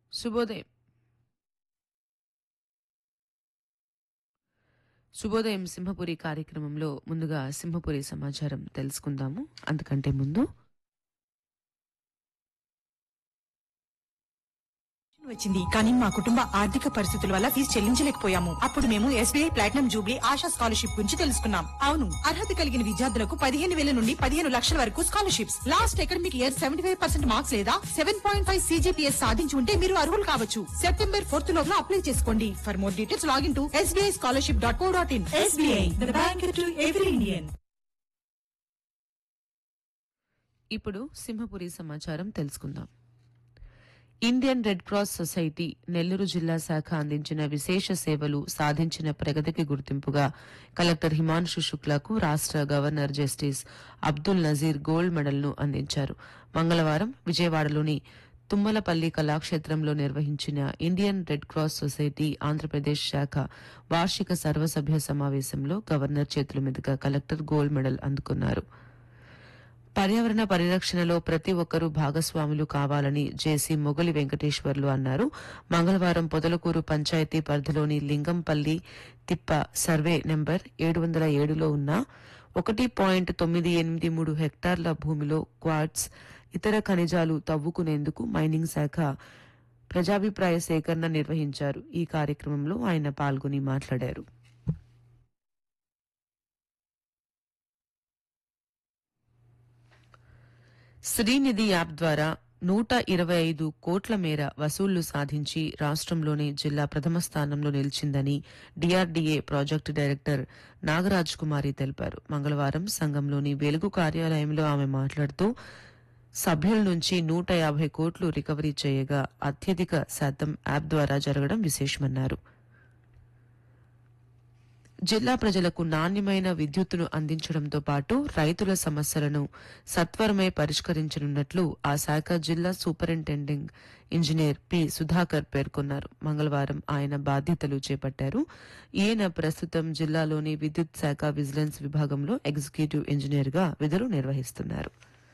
శుభోదయం శుభోదయం సింహపురి కార్యక్రమంలో ముందుగా సింహపురి సమాచారం తెలుసుకుందాము అంతకంటే ముందు వచ్చింది కానీ మా కుటుంబ ఆర్థిక పరిస్థితుల వల్ల ఫీజు చెల్లించలేకపోయాము అప్పుడు మేము SBI platinum jubilee Asha scholarship గురించి తెలుసుకున్నాం అవును అర్హత కలిగిన విద్యార్థులకు పదిహేను వేల నుండి పదిహేను లక్షల వరకు scholarships last academic year seventy five percent marks లేదా సెవెన్ పాయింట్ ఫైవ్ సీజీపీఎస్ సాధించి ఉంటే మీరు అర్హులు కావచ్చు సెప్టెంబర్ ఫోర్త్ లోపల అప్లై చేసుకోండి for more details login to SBI scholarship dot co dot in SBI bank to every Indian ఇప్పుడు సింహపురి సమాచారం తెలుసుకుందాం Indian Red Cross Society Nellore జిల్లా శాఖ అందించిన విశేష సేవలు సాధించిన ప్రగతికి గుర్తింపుగా కలెక్టర్ హిమాంశు శుక్లాకు రాష్ట్ర governor justice Abdul Nazir gold మెడల్ను అందించారు మంగళవారం విజయవాడలోని తుమ్మలపల్లి కళాక్షేత్రంలో నిర్వహించిన Indian Red Cross society Andhra Pradesh శాఖ వార్షిక సర్వసభ్య సమావేశంలో గవర్నర్ చేతుల మీదుగా కలెక్టర్ గోల్డ్ మెడల్ అందుకున్నారు పర్యావరణ పరిరక్షణలో ప్రతి ఒక్కరూ భాగస్వాములు కావాలని జేసీ మొగలి వెంకటేశ్వర్లు అన్నారు మంగళవారం పొదలకూరు పంచాయతీ పరిధిలోని లింగంపల్లి తిప్ప సర్వే నెంబర్ ఏడు వందల ఏడులో ఉన్న ఒకటి పాయింట్ తొమ్మిది ఎనిమిది మూడు హెక్టార్ల భూమిలో క్వార్ట్స్ ఇతర ఖనిజాలు తవ్వుకునేందుకు మైనింగ్ శాఖ ప్రజాభిప్రాయ సేకరణ నిర్వహించారు ఈ కార్యక్రమంలో ఆయన పాల్గొని మాట్లాడారు శ్రీనిధి యాప్ ద్వారా నూట ఇరవై ఐదు కోట్ల మేర వసూళ్లు సాధించి రాష్ట్రంలోని జిల్లా ప్రథమ స్థానంలో నిలిచిందని DRDA project director Nagaraj Kumari తెలిపారు మంగళవారం సంఘంలోని వెలుగు కార్యాలయంలో ఆమె మాట్లాడుతూ సభ్యుల నుంచి నూట యాభై కోట్లు రికవరీ చేయగా అత్యధిక శాతం యాప్ ద్వారా జరగడం విశేషమన్నారు జిల్లా ప్రజలకు నాణ్యమైన విద్యుత్తును అందించడంతో పాటు రైతుల సమస్యలను సత్వరమే పరిష్కరించనున్నట్లు ఆ శాఖ జిల్లా సూపరింటెండింగ్ ఇంజనీర్ పి సుధాకర్ పేర్కొన్నారు మంగళవారం ఆయన బాధ్యతలు చేపట్టారు ఈయన ప్రస్తుతం జిల్లాలోని విద్యుత్ శాఖ విజిలెన్స్ విభాగంలో ఎగ్జిక్యూటివ్ ఇంజనీర్గా విధులు నిర్వహిస్తున్నారు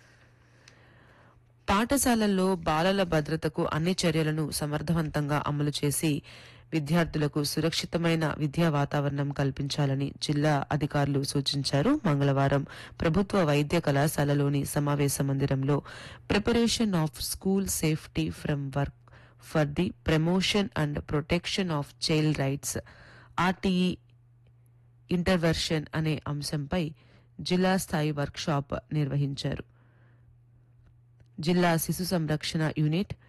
పాఠశాలల్లో బాలల భద్రతకు అన్ని చర్యలను సమర్థవంతంగా అమలు చేసి విద్యార్థులకు సురక్షితమైన విద్యా వాతావరణం కల్పించాలని జిల్లా అధికారులు సూచించారు మంగళవారం ప్రభుత్వ వైద్య కళాశాలలోని సమావేశ మందిరంలో preparation of school safety from work for the promotion and protection of child rights RTE intervention అనే అంశంపై జిల్లా స్థాయి వర్క్షాప్ నిర్వహించారు జిల్లా శిశు సంరక్షణ యూనిట్